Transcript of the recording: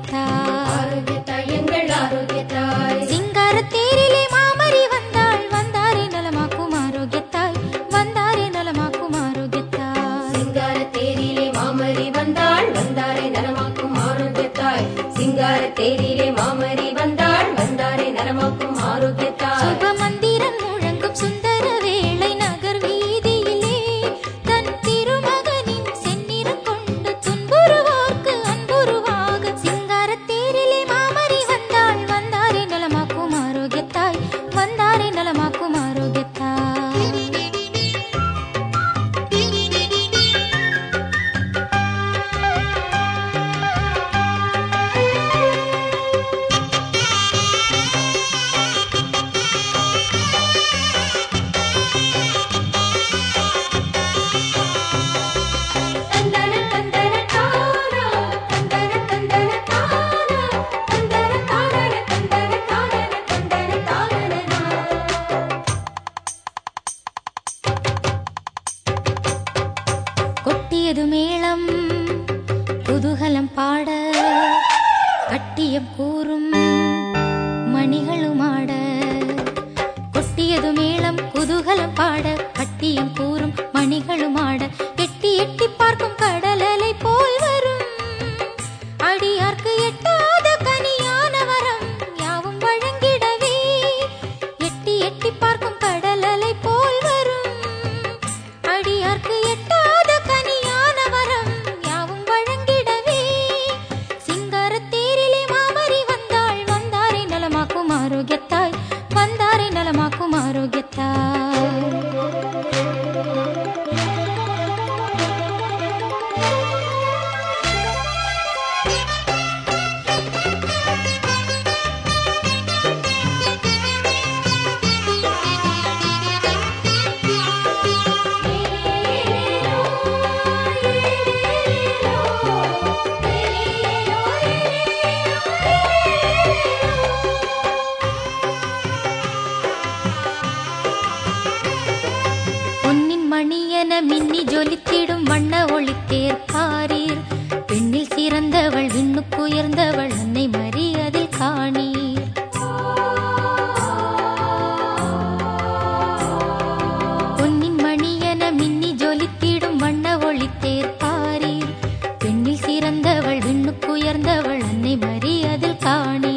ஆரோக்கியத்தாய் ஆரோக்கியத்தாய் எங்கள் ஆரோக்கியத்தாய் சிங்கார தேரிலே மாமரி வந்தாள் வந்தாரே நலமாக்கும் ஆரோக்கியத்தாய் வந்தாரே நலமாக்கும் ஆரோக்கியத்தாய் சிங்கார தேரிலே மாமரி வந்தாள் வந்தாரை நலமாக்கும் ஆரோக்கியத்தாய் சிங்கார தேரிலே மாமரி வந்தாள் வந்தாரை நலமாக்கும் ஆரோக்கியத்தாய் சுப மந்திரம் முழங்கும் சுந்தர வேளை நகர் வீதியிலே தன் திருமகனின் செந்நிறம் கொண்டு துன்புறுவோர்க்கு அன்புருவாக சிங்கார தேரிலே மாமரி வந்தாள் வந்தாரே நலமாக்கும் ஆரோக்கியத்தாய் வந்தாரே நலமாக்கும் ஆரோக்கியத்தாய் தந்தன தந்தன தானா தந்தன தந்தன தானா தந்தன தானன தந்தன தானன தந்தன தானனா கொட்டியது மேளம் குதூகலம் பாட கட்டியம் கூறும் மணிகளும் ஆட கொட்டியது மேளம் குதூகலம் பாட கட்டியம் கூறும் மணிகளும் ஆட எட்டி எட்டி பார்க்கும் கடலலை போல் வரும் அடியார்க்கு எட்டாத கனியான வரம் யாவும் வழங்கிடவே எட்டி எட்டி பார்க்கும் கடலலை போல் வரும் அடியார்க்கு எட்டாத கனியான வரம் யாவும் வழங்கிடவே சிங்கார தேரிலே மாமரி வந்தாள் வந்தாரை நலமாக்கும் ஆரோக்கியத்தாய் வந்தாரை நலமாக்கும் ஆரோக்கியத்தாய் பொன்னின் மணியென மின்னி ஜொலித்திடும் வண்ண ஒளித்தேர் பாரீர் பெண்ணில் சிறந்தவள் விண்ணுக்குயர்ந்தவள் அன்னை மறி அதில் காணீர் பொன்னின் மணியென மின்னி ஜொலித்திடும் வண்ண ஒளித்தேர் பாரீர் பெண்ணில் சிறந்தவள் விண்ணுக்குயர்ந்தவள் அன்னை மறி அதில் காணீர்